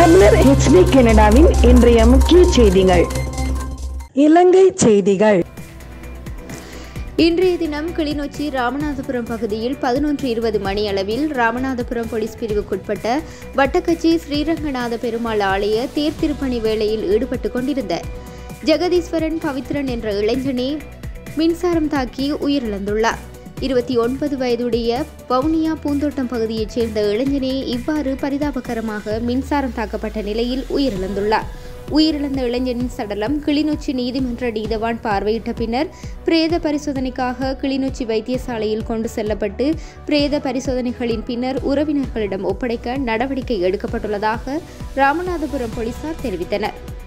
தமிழர் ஹெச்டி கனடாவின் இன்றைய முக்கிய செய்திகள் இலங்கை செய்திகள் இன்றைய தினம் கிளிநொச்சி ராமநாதபுரம் பகுதியில் பதினொன்று இருபது மணி அளவில் ராமநாதபுரம் போலீஸ் பிரிவுக்குட்பட்ட வட்டக்கச்சி ஸ்ரீரங்கநாத பெருமாள் ஆலய தேர் திருப்பணி வேளையில் ஈடுபட்டு கொண்டிருந்த ஜெகதீஸ்வரன் பவித்ரன் என்ற இளைஞனே மின்சாரம் தாக்கி உயிரிழந்துள்ளார் இருபத்தி ஒன்பது வயதுடைய வவுனியா பூந்தோட்டம் பகுதியைச் சேர்ந்த இளைஞனே இவ்வாறு பரிதாபகரமாக மின்சாரம் தாக்கப்பட்ட நிலையில் உயிரிழந்துள்ளார் உயிரிழந்த இளைஞனின் சடலம் கிளிநொச்சி நீதிமன்ற நீதவான் பார்வையிட்ட பின்னர் பிரேத பரிசோதனைக்காக கிளிநொச்சி வைத்தியசாலையில் கொண்டு செல்லப்பட்டு பிரேத பரிசோதனைகளின் பின்னர் உறவினர்களிடம் ஒப்படைக்க நடவடிக்கை எடுக்கப்பட்டுள்ளதாக ராமநாதபுரம் போலீசார் தெரிவித்தனர்